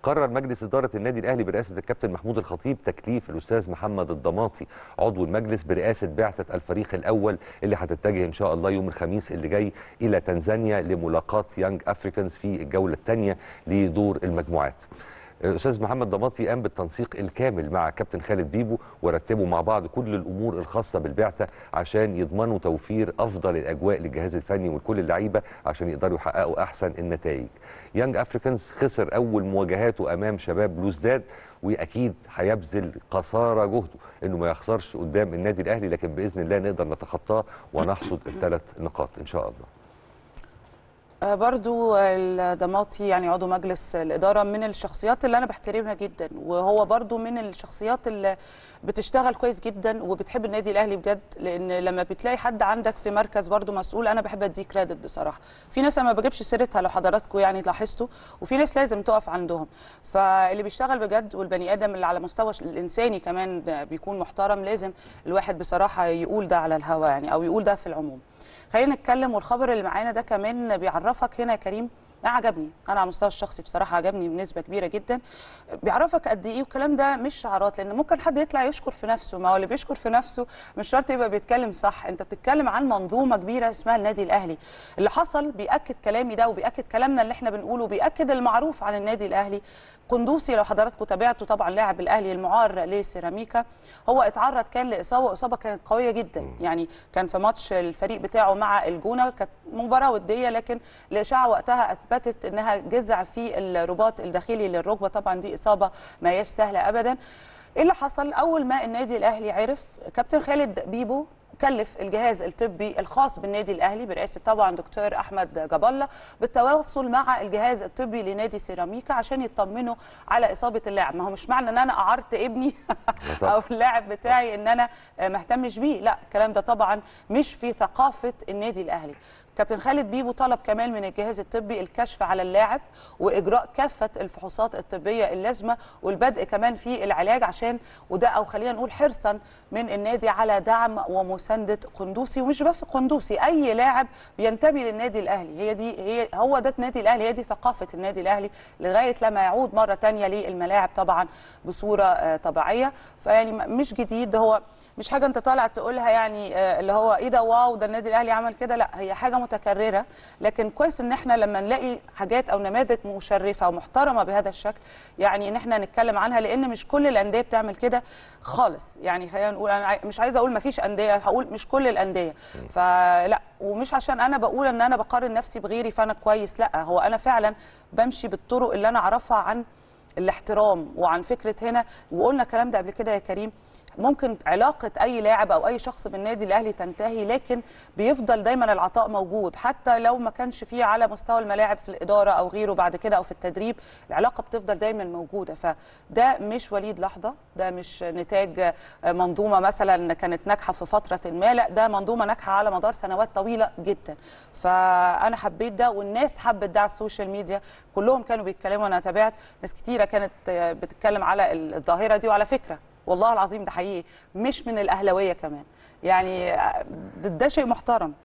قرر مجلس إدارة النادي الأهلي برئاسة الكابتن محمود الخطيب تكليف الأستاذ محمد الضماطي عضو المجلس برئاسة بعثة الفريق الأول اللي هتتجه إن شاء الله يوم الخميس اللي جاي إلى تنزانيا لملاقاة يانج أفريكانز في الجولة الثانية لدور المجموعات الاستاذ محمد ضماطي قام بالتنسيق الكامل مع كابتن خالد بيبو ورتبوا مع بعض كل الامور الخاصه بالبعثه عشان يضمنوا توفير افضل الاجواء للجهاز الفني ولكل اللعيبه عشان يقدروا يحققوا احسن النتائج. يانج افريكانز خسر اول مواجهاته امام شباب بلوزداد واكيد هيبذل قصارى جهده انه ما يخسرش قدام النادي الاهلي لكن باذن الله نقدر نتخطاه ونحصد الثلاث نقاط ان شاء الله. آه، برضو الضماطي يعني عضو مجلس الإدارة من الشخصيات اللي أنا بحترمها جدا وهو برضو من الشخصيات اللي بتشتغل كويس جدا وبتحب النادي الأهلي بجد لأن لما بتلاقي حد عندك في مركز برضو مسؤول أنا بحب أديه كريدت بصراحة في ناس أنا ما بجيبش سيرتها لو حضراتكم يعني لاحظتوا وفي ناس لازم تقف عندهم فاللي بيشتغل بجد والبني آدم اللي على مستوى الإنساني كمان بيكون محترم لازم الواحد بصراحة يقول ده على الهوا يعني أو يقول ده في العموم خلينا نتكلم والخبر اللي معانا ده كمان بيعرفك هنا يا كريم ده عجبني انا على المستوى الشخصي بصراحه عجبني بنسبه كبيره جدا بيعرفك قد ايه والكلام ده مش شعارات لان ممكن حد يطلع يشكر في نفسه ما هو اللي بيشكر في نفسه مش شرط يبقى بيتكلم صح انت بتتكلم عن منظومه كبيره اسمها النادي الاهلي اللي حصل بياكد كلامي ده وبياكد كلامنا اللي احنا بنقوله وبياكد المعروف عن النادي الاهلي قندوسي لو حضراتكم تابعتوا طبعا لاعب الاهلي المعار لسيراميكا هو اتعرض كان لاصابه اصابه كانت قويه جدا يعني كان في ماتش الفريق بتاعه مع الجونه كانت مباراه وديه لكن الاشاعه وقتها اثبتت انها جزع في الرباط الداخلي للركبه طبعا دي اصابه ما هياش سهله ابدا ايه اللي حصل اول ما النادي الاهلي عرف كابتن خالد بيبو كلف الجهاز الطبي الخاص بالنادي الاهلي برئاسه طبعا دكتور احمد جبله بالتواصل مع الجهاز الطبي لنادي سيراميكا عشان يطمنوا على اصابه اللاعب ما هو مش معنى ان انا قعرت ابني او اللاعب بتاعي ان انا ما اهتمش بيه لا الكلام ده طبعا مش في ثقافه النادي الاهلي كابتن خالد بيبو طلب كمان من الجهاز الطبي الكشف على اللاعب واجراء كافه الفحوصات الطبيه اللازمه والبدء كمان في العلاج عشان وده او خلينا نقول حرصا من النادي على دعم ومسانده قندوسي ومش بس قندوسي اي لاعب بينتمي للنادي الاهلي هي دي هي هو ده النادي الاهلي هي دي ثقافه النادي الاهلي لغايه لما يعود مره ثانيه للملاعب طبعا بصوره طبيعيه فيعني مش جديد هو مش حاجه انت طالع تقولها يعني اللي هو ايه ده واو ده النادي الاهلي عمل كده لا هي حاجه متكرره لكن كويس ان احنا لما نلاقي حاجات او نماذج مشرفه ومحترمه بهذا الشكل يعني ان احنا نتكلم عنها لان مش كل الانديه بتعمل كده خالص يعني خلينا نقول انا مش عايزه اقول ما فيش انديه هقول مش كل الانديه فلا ومش عشان انا بقول ان انا بقارن نفسي بغيري فانا كويس لا هو انا فعلا بمشي بالطرق اللي انا اعرفها عن الاحترام وعن فكره هنا وقلنا الكلام ده قبل كده يا كريم ممكن علاقة أي لاعب أو أي شخص بالنادي الأهلي تنتهي لكن بيفضل دايما العطاء موجود حتى لو ما كانش فيه على مستوى الملاعب في الإدارة أو غيره بعد كده أو في التدريب العلاقة بتفضل دايما موجودة فده مش وليد لحظة ده مش نتاج منظومة مثلا كانت ناجحة في فترة ما لا ده منظومة ناجحة على مدار سنوات طويلة جدا فأنا حبيت ده والناس حبت ده على السوشيال ميديا كلهم كانوا بيتكلموا أنا تابعت ناس كتيرة كانت بتتكلم على الظاهرة دي وعلى فكرة والله العظيم ده حقيقي مش من الاهلاويه كمان يعني ده شيء محترم